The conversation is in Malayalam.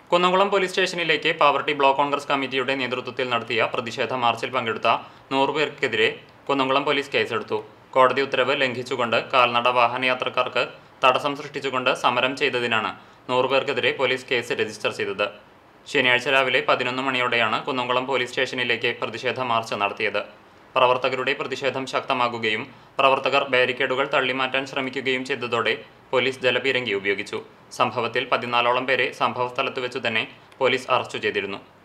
കുന്നംകുളം പോലീസ് സ്റ്റേഷനിലേക്ക് പാവർട്ടി ബ്ലോക്ക് കോൺഗ്രസ് കമ്മിറ്റിയുടെ നേതൃത്വത്തിൽ നടത്തിയ പ്രതിഷേധ മാർച്ചിൽ പങ്കെടുത്ത നൂറ് പേർക്കെതിരെ കുന്നംകുളം പോലീസ് കേസെടുത്തു കോടതി ഉത്തരവ് ലംഘിച്ചുകൊണ്ട് കാൽനട വാഹനയാത്രക്കാർക്ക് തടസ്സം സൃഷ്ടിച്ചുകൊണ്ട് സമരം ചെയ്തതിനാണ് നൂറ് പേർക്കെതിരെ പോലീസ് കേസ് രജിസ്റ്റർ ചെയ്തത് ശനിയാഴ്ച രാവിലെ പതിനൊന്ന് മണിയോടെയാണ് കുന്നംകുളം പോലീസ് സ്റ്റേഷനിലേക്ക് പ്രതിഷേധ മാർച്ച് നടത്തിയത് പ്രവർത്തകരുടെ പ്രതിഷേധം ശക്തമാകുകയും പ്രവർത്തകർ ബാരിക്കേഡുകൾ തള്ളിമാറ്റാൻ ശ്രമിക്കുകയും ചെയ്തതോടെ പോലീസ് ജലപീരങ്കി ഉപയോഗിച്ചു സംഭവത്തിൽ പതിനാലോളം പേരെ സംഭവസ്ഥലത്ത് വെച്ചു തന്നെ പോലീസ് അറസ്റ്റ് ചെയ്തിരുന്നു